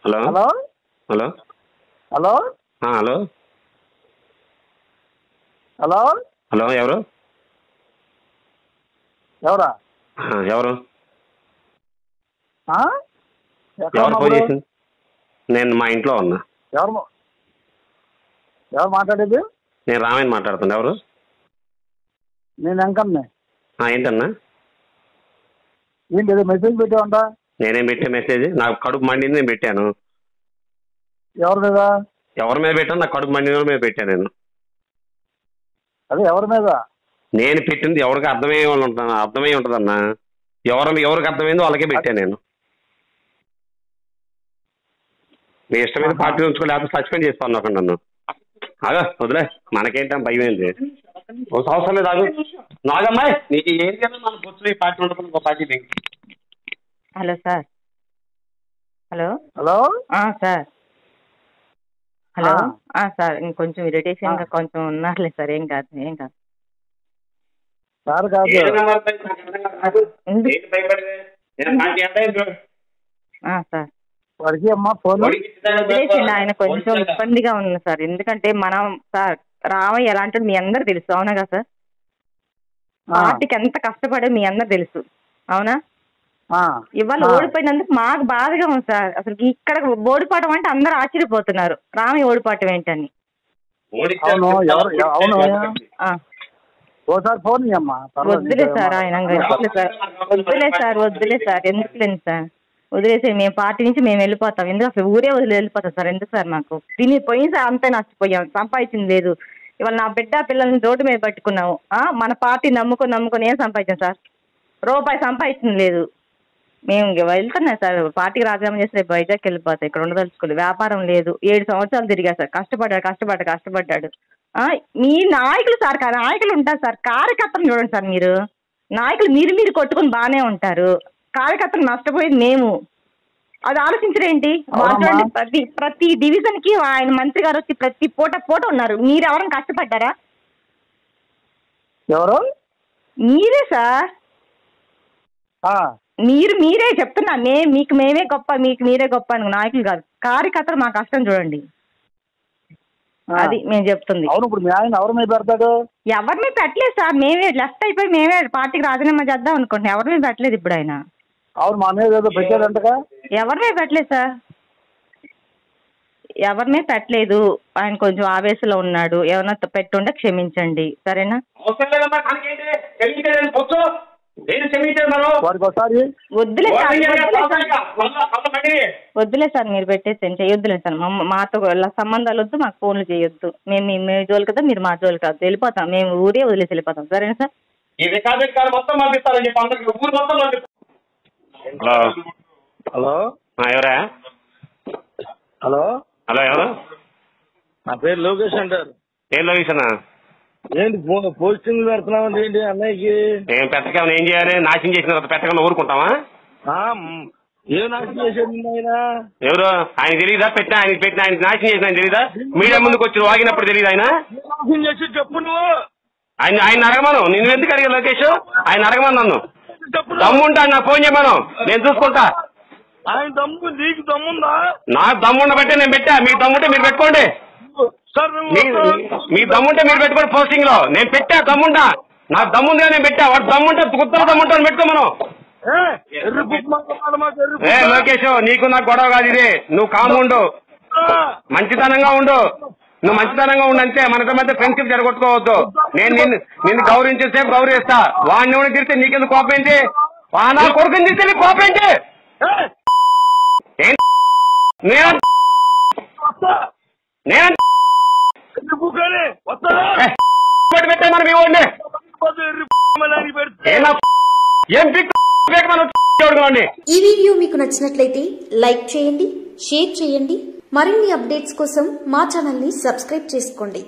Hello hello hello hello ఆ, hello hello hello ఎవరు ఎవరా ఆ, ఎవరు ఆ? ఎక్కడ ఎవరు ఉన్నావు ఫోన్ ఇప్పుడు? చేసింది నేను మా ఇంట్లో ఉన్నా ఎవరు మా- ఎవరు మాట్లాడేది నేను రామయ్య మాట్లాడుతున్నా ఎవరు నేను వెంకన్నే ఆ, ఏంటన్నా ఏంటి ఏదో మెసేజ్ పెట్టావంట నేనేం పెట్టే మెసేజ్ నాకు కడుపు మండింది నేను పెట్టాను ఎవరి మీద ఎవరి మీద పెట్టాను నాకు కడుపు మండిన వాళ్ళ మీద పెట్టాను నేను అదే ఎవరి మీద నేను పెట్టింది ఎవరికి అర్థమయ్యే వాళ్ళు ఉంటాను అర్థమై ఉంటుందన్నా ఎవరు ఎవరికి అర్థమైందో వాళ్ళకే పెట్టాను నేను మీ ఇష్టమైన పార్టీ ఉంచుకో లేకపోతే సస్పెండ్ చేస్తాను ఒక నన్ను అగా వదిలే మనకేంటని భయం ఏంది ఒక సంవత్సరం లేదు ఆగు నాగమ్మాయి నీకు ఏం చేయాలి మన పొత్తులు ఈ పార్టీ ఉంటుంది ఇంకో పార్టీ దిగు. హలో సార్ హలో హలో ఆ, సార్ హలో ఆ. ఆ, సార్ ఇంకొంచెం ఇరిటేషన్ గా ఆ. కొంచెం ఉన్నారులే సార్ ఏం కాదు ఏం కాదు సార్ కాదు ఏంటి నెంబర్ పై నాకు అర్థం కాదు. నాకు ఎందుకు? ఏంటి భయపడేది? నేను పార్టీ ఎంత అయింది? ఆ, సార్ వాడికి అమ్మా ఫోన్ వాడికి ఇచ్చేదాన్ని వదిలేసండి ఆయన కొంచెం పోలీసులు ఇబ్బందిగా ఉంది సార్ ఎందుకంటే మనం సార్ రామయ్య ఎలాంటి మీ అందరు తెలుసు అవునా కదా సార్ పార్టీకి ఎంత కష్టపడే మీ అందరు తెలుసు అవునా ఇవాళ ఓడిపోయినందుకు మాకు బాధగా ఉంది సార్ అసలు ఇక్కడ ఓడిపోవడం అంటే అందరూ ఆశ్చర్యపోతున్నారు రామయ్య ఓడిపోవటం ఏంటని ఓడిచ్చారు. అవును, ఎవరు- ఎవ- అవును. ఆ, ఓసారి ఫోన్ ఇయ్యమ్మా పర్వాలేదు. వద్దులే సార్ ఆయన వద్దులే సార్ వద్దులే సార్ వద్దులే సార్ ఎందుకు లేదు సార్ వదిలేసే మేము పార్టీ నుంచి మేము వెళ్ళిపోతాం ఎందుకు అసలు ఊరే వదిలి వెళ్ళిపోతాం సార్ ఎందుకు సార్ మాకు తిని పోయిన సార్ అంతే నష్టపోయాం సంపాదించింది లేదు ఇవాళ నా బిడ్డ పిల్లల్ని రోడ్డు మీద పట్టుకున్నాము ఆ, మన పార్టీ నమ్ముకొని నమ్ముకొని ఏం సంపాదించాం సార్ రూపాయి సంపాదించింది లేదు మేము ఇంక వెళ్తున్నాం సార్ పార్టీకి రాజీనామా చేసి రేపు వైజాగ్ వెళ్ళిపోతాం ఇక్కడ ఉండదలుచుకోలేదు వ్యాపారం లేదు ఏడు సంవత్సరాలు తిరిగా సార్ కష్టపడ్డాడు కష్టపడ్డాడు కష్టపడ్డాడు ఆ, మీ నాయకులు సార్ కా- నాయకులు ఉంటారు సార్ కార్యకర్తలు చూడండి సార్ మీరు నాయకులు మీరు మీరు కొట్టుకుని బాగానే ఉంటారు కార్యకర్తలు నష్టపోయేది మేము అది ఆలోచించరేంటి అవునమ్మా. చూడండి ప్రతి ప్రతి డివిజన్ కి ఆయన మంత్రి గారు వచ్చి ప్రతి పూట పూట ఉన్నారు మీరు ఎవరైనా కష్టపడ్డారా ఎవరు మీరే సార్ ఆ, మీరు మీరే చెప్తున్నా మే మీకు మేమే గొప్ప మీకు మీరే గొప్ప అని నాయకులు కాదు కార్యకర్తలు మా కష్టం చూడండి ఆ. అది మేము చెప్తుంది అవును ఇప్పుడు మీ ఆయన ఎవరి మీద పెడతాడు ఎవరిని పెట్టలేదు సార్ మేమే లెఫ్ట్ అయిపోయి మేమే పార్టీకి రాజీనామా చేద్దాం అనుకుంటున్నాం ఎవరిని పెట్టలేదు ఇప్పుడు ఆయన అవును మా మీద ఏదో పెట్టాడంటగా ఎవరినే పెట్టలేదు సార్ ఎవరినే పెట్టలేదు ఆయన కొంచెం ఆవేశంలో ఉన్నాడు ఏమన్నా పెట్టుంటే క్షమించండి సరేనా అవసరం లేదమ్మా మనకేంటి క్షమించేది పొత్తు నేను క్షమించేది మనం వాడికి ఒకసారి వద్దులే సార్ ఓటింగ్ చేయాలి, వద్దులే అవసరం సార్. ఇక. మళ్ళా- మళ్ళా మళ్ళీ. వద్దులే సార్ మీరు పెట్టేసి చేయొద్దులే సార్ మా- మాతో ఇలా సంబంధాలు వద్దు మాకు ఫోన్లు చేయొద్దు మేము మీ మీ జోలికి కదా మీరు మా జోలికి కాదు వెళ్ళిపోతాం మేము ఊరే వదిలేసి వెళ్ళిపోతాం సరేనా సార్ ఈ రికార్డు రికార్డు మొత్తం పంపిస్తారని చెప్పి అందరికి ఊరు మొత్తం పంపిస్తారు హలో హలో ఆ, ఎవరా హలో హలో ఎవరు నా పేరు లోకేష్ అంటారు ఏం లోకేషనా ఏంటి పో- పోస్టింగ్ పెడుతున్నావు ఏంటి అన్నయ్యకి ఏం పెట్టకేమైనా ఏం చేయాలి నాశనం చేసిన తర్వాత పెట్టకుండా ఊరుకుంటావా ఆ, మ్, ఏం నాశనం చేశాడు నిన్న ఆయన ఎవరు ఆయన తెలియదా పెట్టిన ఆయన పెట్టిన ఆయన నాశనం చేసిన ఆయన తెలియదా మీడియా ముందుకు వచ్చి వాగినప్పుడు తెలియదు ఆయన ఏం నాశనం చేసి చెప్పు నువ్వు ఆయన ఆయన అడగమను నిన్ను ఎందుకు అడిగా లోకేష్ ఆయన అడగమను నన్ను చెప్పు నువ్వు. దమ్ముంటా నాకు ఫోన్ చేయమను నేను చూసుకుంటా ఆయన దమ్ము నీకు దమ్ముందా నాకు దమ్ముండ బట్టే నేను పెట్టా మీ దమ్ముంటే మీరు పెట్టుకోండి సార్ నువ్వు మీ మీ దమ్ముంటే మీరు పెట్టుకోండి పోస్టింగ్ లో నేను పెట్టా దమ్ముంటా నాకు దమ్ముందిగా నేను పెట్టా వాడు దమ్ముంటే కుత్తలు దమ్ముంటా పెట్టుకో మనం ఏ, ఎర్రి బుక్ మాట మాకు ఎర్రి ఏ బుక్ లోకేష్ నీకు నాకు గొడవ కాదు ఇది నువ్వు కాము ఉండు మాట. మంచితనంగా ఉండు నువ్వు మంచితనంగా ఉండు అంతే మనతో మధ్య ఫ్రెండ్షిప్ జరగొట్టుకోవద్దు నేను నిన్ను నిన్ను గౌరవించే సేపు గౌరవిస్తా వాడిని ఎవరిని తిరిగితే నీకెందుకు కోపం ఏంటి వా నా కొడుకుని తిరిగితే నీకు కోపం ఏంటి ఏ, ఏం నేను వస్తా. నేను ఎర్రి బుక్ అని వస్తాడా పెట్టే మనం ఈ వాడిని పోతే ఎర్రి బుక్ మళ్ళీ ఆయనకి పెడితే ఏం నా ఏం పిక్ మనం చూడండి ఈ వీడియో మీకు నచ్చినట్లయితే లైక్ చేయండి షేర్ చేయండి మరిన్ని అప్డేట్స్ కోసం మా ఛానల్ని సబ్స్క్రైబ్ చేసుకోండి